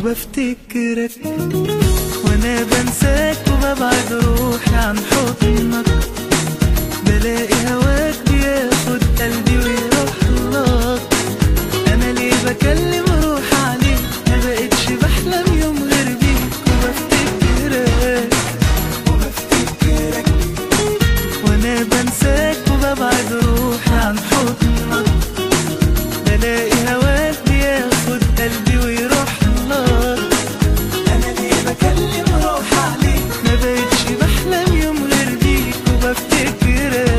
وبفتكرك وانا بنساك وببعد روحي عن حضنك بلاقي هواك بياخد قلبي ويروح لك انا ليه بكلم روحي عليك ما بقتش بحلم يوم غير بيك وبفتكرك وبفتكرك وانا بنساك وببعد روحي عن حضنك بلاقي هواك بياخد قلبي ويروح لك انا ليه بكلم روحي عليك ما بقتش بحلم يوم غير بيك وبفتكرك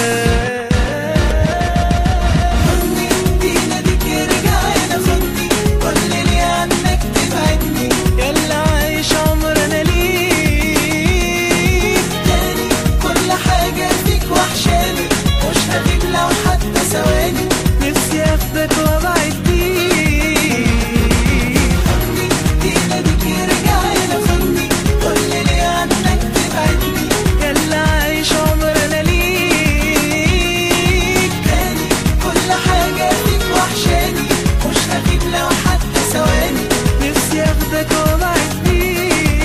خدني بيناديك ارجع انا خدني كل اللي عنك تبعدني يلا عايش عمر انا ليك تاني كل حاجة فيك وحشاني مش هغيب لو حتى ثواني نفسي اخدك وابعد بيك خدني بيناديك ارجع انا خدني كل اللي عنك تبعدني يلا عايش عمر انا ليك تاني كل حاجة فيك وحشاني مش هغيب لو حتى ثواني نفسي اخدك وابعد بيك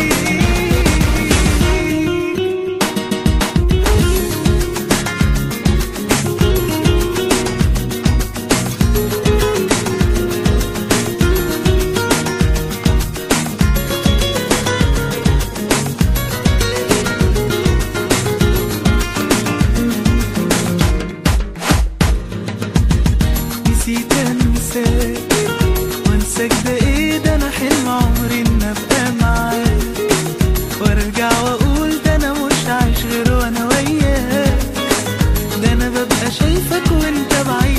نسيت انساك وانساك ده ايه ده انا حلم عمري ان ابقى معاك وارجع واقول ده انا مش عايش غير وانا وياك ده انا ببقى شايفك وانت بعيد